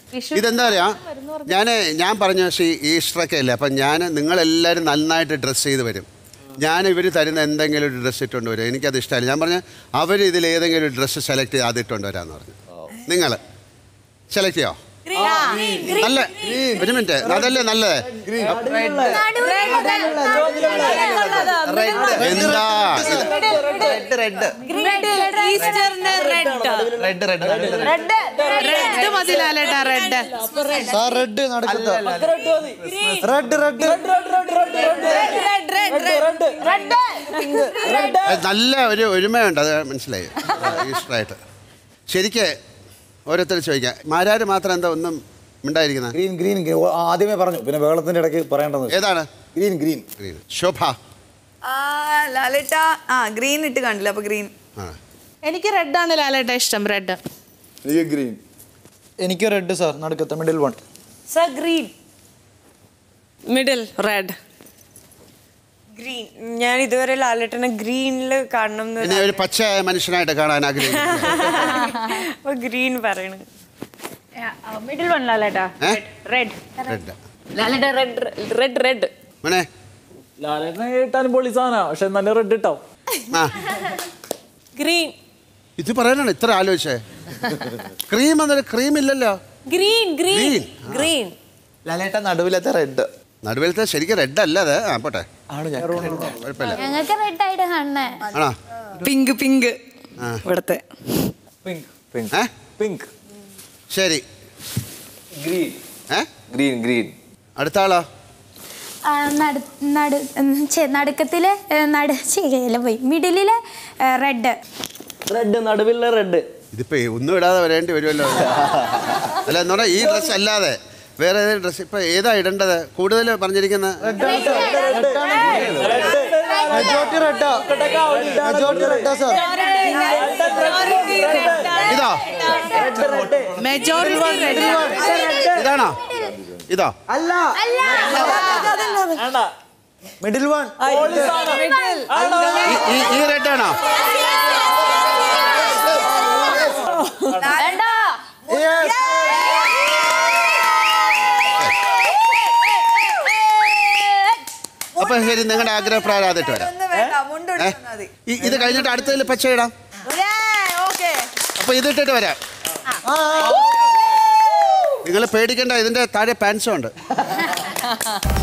ഇതെന്താ പറയാ ഞാൻ ഞാൻ പറഞ്ഞ പക്ഷേ ഈസ്റ്ററൊക്കെ അല്ലേ അപ്പം ഞാൻ നിങ്ങളെല്ലാവരും നന്നായിട്ട് ഡ്രസ്സ് ചെയ്ത് വരും ഞാൻ ഇവർ തരുന്ന എന്തെങ്കിലും ഒരു ഡ്രസ്സ് ഇട്ടുകൊണ്ട് വരും എനിക്കത് ഇഷ്ടമല്ല ഞാൻ പറഞ്ഞ അവർ ഇതിൽ ഏതെങ്കിലും ഒരു ഡ്രസ്സ് സെലക്ട് ചെയ്ത് അത് ഇട്ടുകൊണ്ട് വരാമെന്ന് പറഞ്ഞു നിങ്ങൾ സെലക്ട് ചെയ്യോ നല്ല ഒരു മിനിറ്റ് അതല്ലേ നല്ലത് എന്താ ഇത് ഈസ്റ്ററിന് റെഡ് റെഡ് മതി ലാലേട്ടാ റെഡ് സാർ റെഡ് നടക്കത്ത റെഡ് റെഡ് അത് നല്ല ഒരു ഒരുമയുണ്ട് അത് മനസ്സിലായി ഈസ്റ്ററായിട്ട് ശരിക്ക് ഓരോരുത്തർ ചോദിക്കാം മാരാര് മാത്രം എന്താ ഒന്നും ഉണ്ടായിരിക്കുന്നത് ഗ്രീൻ ഗ്രീൻ ഗ്രീൻ. ഓ, ആദ്യമേ പറഞ്ഞു പിന്നെ വെള്ളത്തിന്റെ ഇടയ്ക്ക് പറയേണ്ടത് ഏതാണ് ഗ്രീൻ ഗ്രീൻ ഗ്രീൻ ശോഭ ആ ലാലേട്ട ആ ഗ്രീൻ ഇട്ട് കണ്ടില്ല അപ്പൊ ഗ്രീൻ ആ എനിക്ക് റെഡാണ് ലാലേട്ടാ ഇഷ്ടം റെഡ് എനിക്ക് ഗ്രീൻ എനിക്ക് റെഡ് സാർ നടുക്കത്തെ middle one sir green middle red green ഞാൻ ഇതുവരെ ലാലേട്ടനെ ഗ്രീനിൽ കാണണം എന്ന് എന്നെ ഒരു പച്ച മനുഷ്യനായിട്ട് കാണാൻ ആഗ്രഹിക്കുന്നു അപ്പൊ ഗ്രീൻ പറയണ മിഡിൽ വൺ ലാലേട്ടാ ഏ? റെഡ് റെഡ് ലാലേട്ട റെഡ് റെഡ് റെഡ് മോനെ ലാലേട്ടനെ കിട്ടാൻ പൊളി സാധന പക്ഷെ നല്ല റെഡ് ഇട്ടാവും ആ ഗ്രീൻ ഇത് പറയാനാണ് ഇത്ര ആലോചിച്ചേ ക്രീം എന്നൊരു ക്രീം ഇല്ലല്ലോ ഗ്രീൻ ഗ്രീൻ Green. ഗ്രീൻ ലാലേട്ട നടുവിലത്തെ റെഡ് നടുവിലത്തെ ശരിക്കും റെഡ് അല്ല അത് ആ പോട്ടെ ആണ് ഞാൻ കുഴപ്പമില്ല ഞങ്ങൾക്ക് റെഡായിട്ട് കാണണേ ആണോ പിങ്ക് പിങ്ക് ആ. ഇവിടത്തെ പിങ്ക് പിങ്ക് ഏ പിങ്ക് ശരി ഗ്രീൻ ഏ ഗ്രീൻ ഗ്രീൻ അടുത്ത ആളോ ആ, നടു നടു ഉം, ഛെ, നടുക്കത്തില് ഏ, നടു ചെയ്യല പോയി മിഡിലില് റെഡ് റെഡ് നടുവിലെ റെഡ് ഇതിപ്പോ ഒന്നും ഇടാതെ വരേണ്ടി വരുമല്ലോ അല്ല എന്ന് പറഞ്ഞാൽ ഈ ഡ്രസ്സ് അല്ലാതെ വേറെ ഏതെങ്കിലും ഡ്രസ്സ് ഇപ്പൊ ഏതാ ഇടേണ്ടത് കൂടുതൽ പറഞ്ഞിരിക്കുന്ന മെജോറിറ്റി റെഡാ മെജോറിറ്റി റെഡാ സാർ ഇതോ മെജോറിറ്റി റെഡ് ഇതാണോ ഇതോ മിഡിൽ വൺ ഈ- ഈ ഈ റെഡ് ആണോ അപ്പൊ ശരി നിങ്ങളുടെ ആഗ്രഹപ്രകാരം അതിട്ട് വരാം ഒന്നും വേണ്ട മുണ്ട് ഏ? എടുത്താൽ മതി ഈ- ഇത് കഴിഞ്ഞിട്ട് അടുത്തതിൽ പച്ച ഇടാം ഓക്കെ അപ്പൊ ഇതിട്ടിട്ട് വരാം നിങ്ങൾ പേടിക്കണ്ട ഇതിന്റെ താഴെ പാൻസും ഉണ്ട്